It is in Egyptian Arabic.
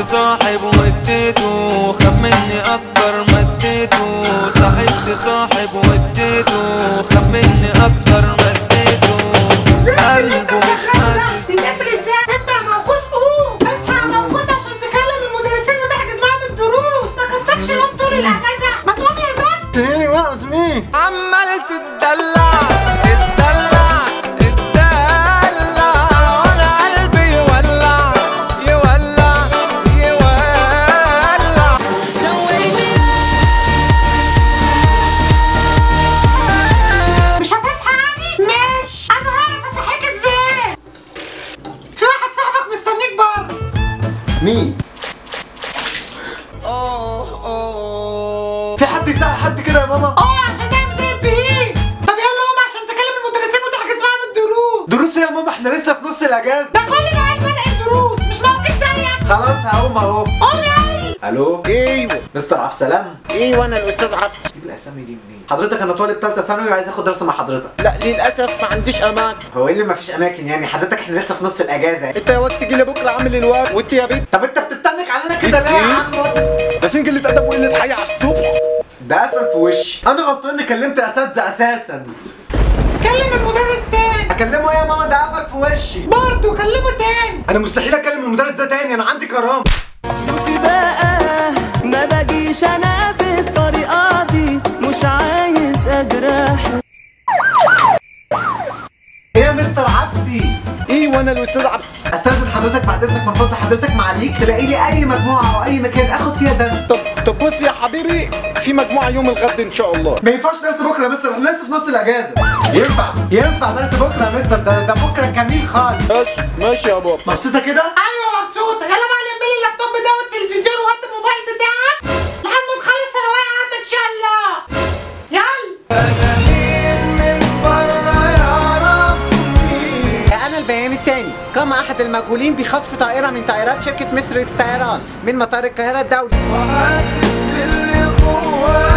صاحب وديته خد مني اكتر مديته صاحبت صاحب وديته خد مني اكتر مديته قلبه مش حاسس بتقفل ازاي؟ انت يا موقوس قوم اصحى يا موقوس عشان تكلم المدرسين وتحجز معاهم الدروس ما كفكش نوم طول الاجازه ما تقوم يا زفت سميني بقى سميني عمال تتدلع اتدلع اتدلع وانا قلبي يولع يولع يولع مش هتصحى يعني؟ ماشي انا هعرف اصحيك ازاي في واحد صاحبك مستنيك بره مين؟ في حد يساعد حد كده يا ماما؟ اه عشان نعمل زي البهيم طب يلا قوم عشان تكلم المدرسين وتحجز معاهم الدروس دروس يا ماما احنا لسه في نص الاجازه ده كل العيال بدأ الدروس مش موجود زيك خلاص هقوم اهو قوم يا علي الو ايوه مستر عبد السلام ايوه انا الاستاذ عبس جيب الاسامي دي منين حضرتك انا طالب ثالثه ثانوي وعايز اخد درس مع حضرتك لا للاسف ما عنديش امان هو ايه اللي مفيش اماكن يعني حضرتك احنا لسه في نص الاجازه انت يا واد تجي لي بكره عامل الواد وانت يا بنت طب انت بتتنك علينا كده ليه يا عم ده فين قله ادب وقله حياه على الصبح ده قفل في وشي انا غلطان اني كلمت اساتذه اساسا كلم المدرس تاني اكلمه ايه يا ماما ده قفل في وشي برضه كلمه تاني انا مستحيل اكلم المدرس ده تاني انا عندي كرامه شوفي بقى ما باجيش انا بالطريقه دي مش عايز اجرح ايه يا مستر عبسي ايوه انا الاستاذ عبس استاذن حضرتك بعد اذنك من فضل حضرتك معاليك تلاقي لي اي مجموعه او اي مكان اخد فيها درس طب طب بص يا حبيبي في مجموعه يوم الغد ان شاء الله ما ينفعش درس بكره يا مستر احنا لسه في نص الاجازه ينفع ينفع درس بكره يا مستر ده ده بكره جميل خالص ماشي ماشي يا بابا مبسوطه كده ايوه مبسوطه يلا بقى لم لي اللابتوب ده والتلفزيون وهات الموبايل بتاعك لحد ما تخلص ثانويه عامه ان شاء الله يلا أنا البيان الثاني قام أحد المجهولين بخطف طائرة من طائرات شركة مصر للطيران من مطار القاهرة الدولي وحاسس باللي جوايا